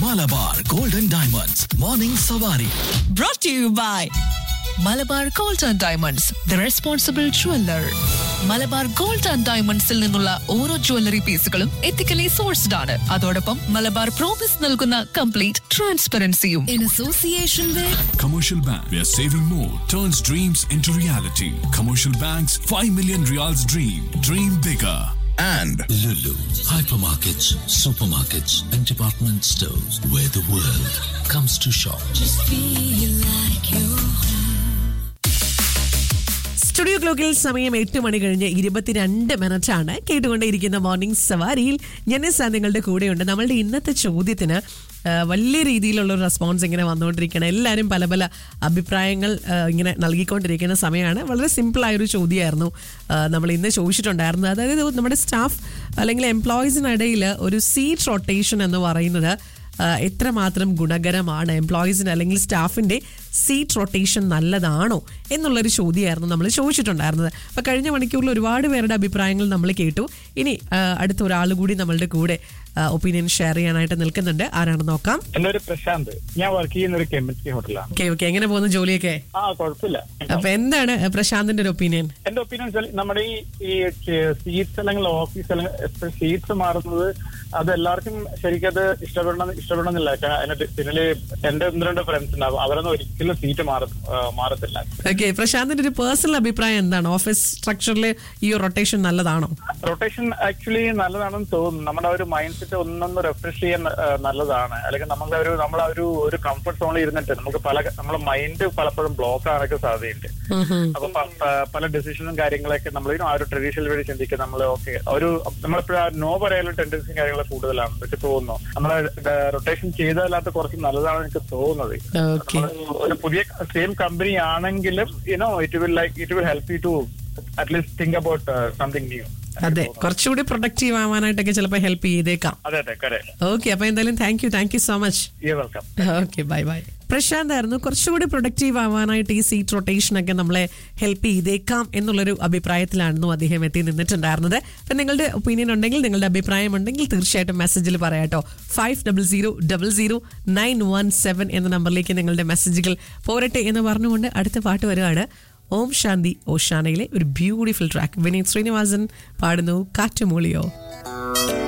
Malabar golden diamonds morning സവാരി brought to you by Malabar gold and diamonds the responsible jeweller Malabar gold and ഡയമണ്ട്സിൽ നിന്നുള്ള ഓരോ jewellery പീസുകളും ethically sourced ആണ് അതോടൊപ്പം മലബാർ പ്രോമിസ് നൽകുന്ന കംപ്ലീറ്റ് ട്രാൻസ്പെറൻസിയും in association with Commercial Bank, where saving more turns dreams into reality. Commercial Bank's 5 million reals dream. Dream bigger. and Lulu, hypermarkets, supermarkets, and department stores where the world comes to shop. Studio ക്ലോക്കിൽ സമയം എട്ട് മണി കഴിഞ്ഞ് ഇരുപത്തിരണ്ട് minute ആണ് കേട്ടുകൊണ്ടേയിരിക്കുന്ന morning സവാരിയിൽ ജനസ നിങ്ങളുടെ കൂടെയുണ്ട് നമ്മളുടെ ഇന്നത്തെ ചോദ്യത്തിന് ആ, വലിയ രീതിയിലുള്ള ഒരു റെസ്പോൺസ് ഇങ്ങനെ വന്നുകൊണ്ടിരിക്കുകയാണ് എല്ലാവരും പല പല അഭിപ്രായങ്ങൾ ആ, ഇങ്ങനെ നൽകിക്കൊണ്ടിരിക്കുന്ന സമയമാണ് വളരെ സിമ്പിളായൊരു ചോദ്യമായിരുന്നു ആ, നമ്മൾ ഇന്ന് ചോദിച്ചിട്ടുണ്ടായിരുന്നത് അതായത് നമ്മുടെ സ്റ്റാഫ് അല്ലെങ്കിൽ എംപ്ലോയീസിനിടയിൽ ഒരു സീറ്റ് റൊട്ടേഷൻ എന്ന് പറയുന്നത് ആ, എത്രമാത്രം ഗുണകരമാണ് എംപ്ലോയീസിന് അല്ലെങ്കിൽ സ്റ്റാഫിന്റെ സീറ്റ് റൊട്ടേഷൻ നല്ലതാണോ എന്നുള്ളൊരു ചോദ്യമായിരുന്നു നമ്മൾ ചോദിച്ചിട്ടുണ്ടായിരുന്നത് അപ്പോൾ കഴിഞ്ഞ മണിക്കൂറിൽ ഒരുപാട് പേരുടെ അഭിപ്രായങ്ങൾ നമ്മൾ കേട്ടു ഇനി ആ, അടുത്ത ഒരാൾ കൂടി നമ്മളുടെ കൂടെ ഒപ്പീനിയൻ ഷെയർ ചെയ്യാനായിട്ട് നിൽക്കുന്നുണ്ട് ആരാണെന്ന് നോക്കാം എന്റെ ഒരു പ്രശാന്ത് ഞാൻ വർക്ക് ചെയ്യുന്ന ഒരു കെമിസ്ട്രി ഹോട്ടലാണ് ഓക്കെ ഓക്കെ എങ്ങനെ പോകുന്നു ജോലിയൊക്കെ ആ കുഴപ്പമില്ല അപ്പൊ എന്താണ് പ്രശാന്തിന്റെ ഒരു ഒപ്പീനിയൻ എന്റെ ഒപ്പീനിയൻ വെച്ചാൽ നമ്മുടെ ഈ ഈ സീറ്റ്സ് അല്ലെങ്കിൽ ഓഫീസ് അല്ലെങ്കിൽ സീറ്റ്സ് മാറുന്നത് അത് എല്ലാവർക്കും ശരിക്കും അത് ഇഷ്ടപ്പെടണം ഇഷ്ടപ്പെടണമെന്നില്ല കാരണം അതിന്റെ പിന്നില് എന്റെ ഒന്ന് രണ്ട് ഫ്രണ്ട്സ് ഉണ്ടാവും അവരൊന്നും ഒരിക്കലും സീറ്റ് മാറ ആ, മാറത്തില്ല ഓക്കെ പ്രശാന്തിന്റെ ഒരു പേഴ്സണൽ അഭിപ്രായം എന്താണ് ഓഫീസ് സ്ട്രക്ചറിൽ ഈ റൊട്ടേഷൻ നല്ലതാണോ റൊട്ടേഷൻ ആക്ച്വലി നല്ലതാണെന്ന് തോന്നുന്നു നമ്മുടെ ആ ഒരു മൈൻഡ് സെറ്റ് ഒന്നൊന്ന് റിഫ്രഷ് ചെയ്യാൻ ആ, നല്ലതാണ് അല്ലെങ്കിൽ നമ്മുടെ ഒരു നമ്മളെ ഒരു ഒരു കംഫർട്ട് സോണിൽ ഇരുന്നിട്ട് നമുക്ക് പല നമ്മുടെ മൈൻഡ് പലപ്പോഴും ബ്ലോക്ക് ആകാനൊക്കെ സാധ്യതയുണ്ട് അപ്പൊ പ- പ- പല ഡിസിഷനും കാര്യങ്ങളൊക്കെ നമ്മൾ ആ ഒരു ട്രഡീഷണൽ വഴി ചിന്തിക്കുക നമ്മൾ ഓക്കെ ഒരു നമ്മളെപ്പോഴും നോ പറയാനുള്ള ടെൻഡൻസിയും കാര്യങ്ങളൊക്കെ കൂടുതലാണ് എനിക്ക് തോന്നുന്നു നമ്മൾ റൊട്ടേഷൻ ചെയ്തതല്ലാത്ത കുറച്ച് നല്ലതാണ് എനിക്ക് തോന്നുന്നത് ഓക്കെ നമ്മള് ഒരു പുതിയ സെയിം കമ്പനി ആണെങ്കിലും you know it will like it will help you to at least think about something new അതെ കുറച്ചുകൂടി പ്രൊഡക്റ്റീവ് ആവാനായിട്ടൊക്കെ ചിലപ്പോൾ ഹെൽപ്പ് ചെയ്തേക്കാം അതെ അതെ കരെ ഓക്കെ അപ്പൊ എന്തായാലും thank you thank you so much you welcome okay bye bye Prashant ആയിരുന്നു കുറച്ചുകൂടി പ്രൊഡക്റ്റീവ് ആവാനായിട്ട് ഈ സീറ്റ് റൊട്ടേഷൻ ഒക്കെ നമ്മളെ ഹെൽപ്പ് ചെയ്തേക്കാം എന്നുള്ളൊരു അഭിപ്രായത്തിലായിരുന്നു അദ്ദേഹം എത്തി നിന്നിട്ടുണ്ടായിരുന്നത് അപ്പം നിങ്ങളുടെ ഒപ്പീനിയൻ ഉണ്ടെങ്കിൽ നിങ്ങളുടെ അഭിപ്രായം ഉണ്ടെങ്കിൽ തീർച്ചയായിട്ടും മെസ്സേജിൽ പറയാട്ടോ five double zero double zero nine one seven എന്ന നമ്പറിലേക്ക് നിങ്ങളുടെ മെസ്സേജുകൾ പോരട്ടെ എന്ന് പറഞ്ഞുകൊണ്ട് അടുത്ത പാട്ട് വരികയാണ് ഓം ശാന്തി ഓഷാനയിലെ ഒരു ബ്യൂട്ടിഫുൾ ട്രാക്ക് വിനീത് ശ്രീനിവാസൻ പാടുന്നു കാറ്റുമൂളിയോ